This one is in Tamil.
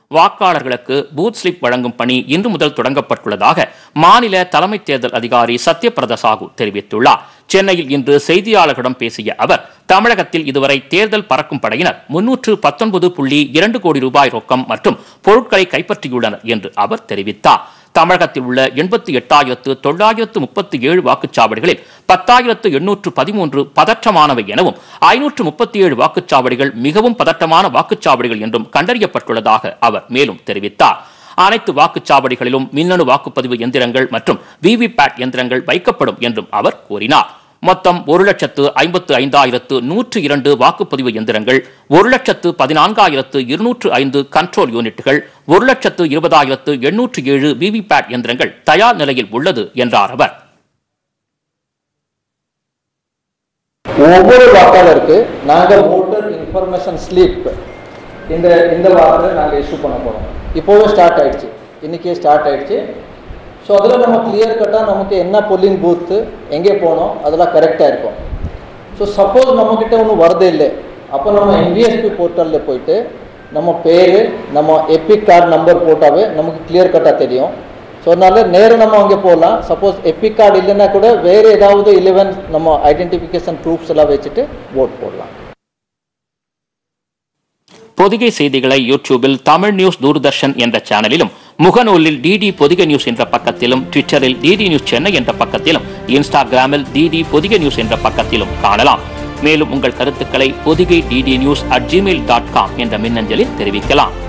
வாக்காளர்களுக்கு பூத் ஸ்லிப் வழங்கும் பணி இன்று முதல் தொடங்கப்பட்டுள்ளதாக மாநில தலைமை தேர்தல் அதிகாரி சத்யபிரத சாகு தெரிவித்துள்ளார் சென்னையில் இன்று செய்தியாளர்களிடம் பேசிய அவர் தமிழகத்தில் இதுவரை தேர்தல் பறக்கும் படையினர் முன்னூற்று பத்தொன்பது புள்ளி இரண்டு கோடி ரூபாய் ரொக்கம் மற்றும் பொருட்களை கைப்பற்றியுள்ளனர் என்று அவர் தெரிவித்தார் தமிழகத்தில் உள்ள எண்பத்தி எட்டாயிரத்து தொள்ளாயிரத்து முப்பத்தி ஏழு வாக்குச்சாவடிகளில் பத்தாயிரத்து எண்ணூற்று பதிமூன்று பதற்றமானவை எனவும் ஐநூற்று முப்பத்தி ஏழு வாக்குச்சாவடிகள் மிகவும் பதட்டமான வாக்குச்சாவடிகள் என்றும் கண்டறியப்பட்டுள்ளதாக அவர் மேலும் தெரிவித்தார் அனைத்து வாக்குச்சாவடிகளிலும் மின்னணு வாக்குப்பதிவு எந்திரங்கள் மற்றும் விவிபேட் எந்திரங்கள் வைக்கப்படும் என்றும் அவர் கூறினார் மொத்தம் ஒரு லட்சத்து ஐம்பத்து ஐந்தாயிரத்து நூற்று இரண்டு வாக்குப்பதிவு எந்திரங்கள் ஒரு லட்சத்து பதினான்காயிரத்து இருநூற்று ஐந்து கண்ட்ரோல் யூனிட்டுகள் ஒரு லட்சத்து இருபதாயிரத்து எண்ணூற்று ஏழு விவிபேட் எந்திரங்கள் தயார் நிலையில் உள்ளது என்றார் அவர் ஒவ்வொரு வாக்காளருக்கு நாங்கள் ஓட்டர் இன்ஃபர்மேஷன் ஸ்லிப் இந்த இந்த வாரத்தில் நாங்கள் இஷ்யூ பண்ண போகிறோம் இப்போவே ஸ்டார்ட் ஆயிடுச்சு இன்றைக்கே ஸ்டார்ட் ஆயிடுச்சு ஸோ அதில் நம்ம கிளியர் கட்டாக நமக்கு என்ன பொல்லிங் பூத்து எங்கே போனோம் அதெல்லாம் கரெக்டாக இருக்கும் ஸோ சப்போஸ் நம்மக்கிட்ட ஒன்றும் வரதே இல்லை அப்போ நம்ம என்விஎஸ்பி போர்ட்டலில் போயிட்டு நம்ம பேர் நம்ம எபிக் கார்டு நம்பர் போட்டாவே நமக்கு கிளியர் கட்டாக தெரியும் ஸோ அதனால நேரம் நம்ம அங்கே போகலாம் சப்போஸ் எபிக் கார்டு இல்லைன்னா கூட வேறு ஏதாவது இலவன் நம்ம ஐடென்டிஃபிகேஷன் ப்ரூஃப்ஸ் எல்லாம் வச்சுட்டு ஓட் போடலாம் பொதிகை செய்திகளை யூடியூபில் தமிழ் நியூஸ் தூர்தர்ஷன் என்ற சேனலிலும் முகநூலில் டிடி பொதிகை நியூஸ் என்ற பக்கத்திலும் ட்விட்டரில் டிடி நியூஸ் சென்னை என்ற பக்கத்திலும் இன்ஸ்டாகிராமில் டிடி பொதிகை நியூஸ் என்ற பக்கத்திலும் காணலாம் மேலும் உங்கள் கருத்துக்களை Podhigai D D news at gmail dot com என்ற மின்னஞ்சலில் தெரிவிக்கலாம்